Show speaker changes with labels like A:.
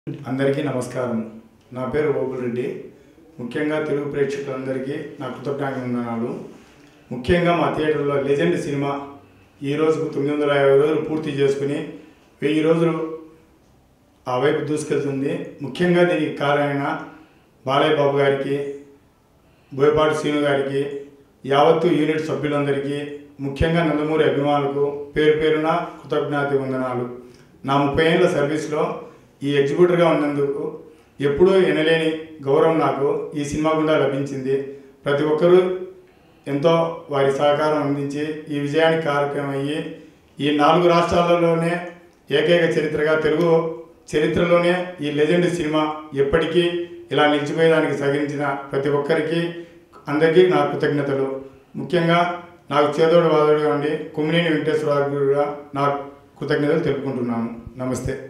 A: అందరికీ నమస్కారం నా పేరు ఓబుల్ రెడ్డి ముఖ్యంగా తెలుగు ప్రేక్షకులందరికీ నా కృతజ్ఞతలు ముఖ్యంగా మా థియేటర్లో లెజెండ్ సినిమా ఈ రోజుకు తొమ్మిది వందల యాభై రోజులు పూర్తి చేసుకుని వెయ్యి రోజులు ఆ వైపు దూసుకెళ్తుంది ముఖ్యంగా దీనికి కారణమైన బాలయ్య బాబు గారికి బోయపాటి శ్రీను గారికి యావత్తు యూనిట్ సభ్యులందరికీ ముఖ్యంగా నందమూరి అభిమానులకు పేరు పేరున కృతజ్ఞత వందనాలు నా ముప్పై ఏళ్ళ సర్వీస్లో ఈ ఎగ్జిక్యూటివ్గా ఉన్నందుకు ఎప్పుడూ ఎనలేని గౌరవం నాకు ఈ సినిమా గుండా లభించింది ప్రతి ఒక్కరూ ఎంతో వారి సహకారం అందించి ఈ విజయానికి కారకమయ్యి ఈ నాలుగు రాష్ట్రాలలోనే ఏకైక చరిత్రగా తెలుగు చరిత్రలోనే ఈ లెజెండ్ సినిమా ఎప్పటికీ ఇలా నిలిచిపోయేదానికి సహకరించిన ప్రతి ఒక్కరికి అందరికీ నా కృతజ్ఞతలు ముఖ్యంగా నాకు చేదోడు వాదోడుగా ఉండి కుమ్మినేని వెంకటేశ్వరరావు కూడా నా కృతజ్ఞతలు తెలుపుకుంటున్నాను నమస్తే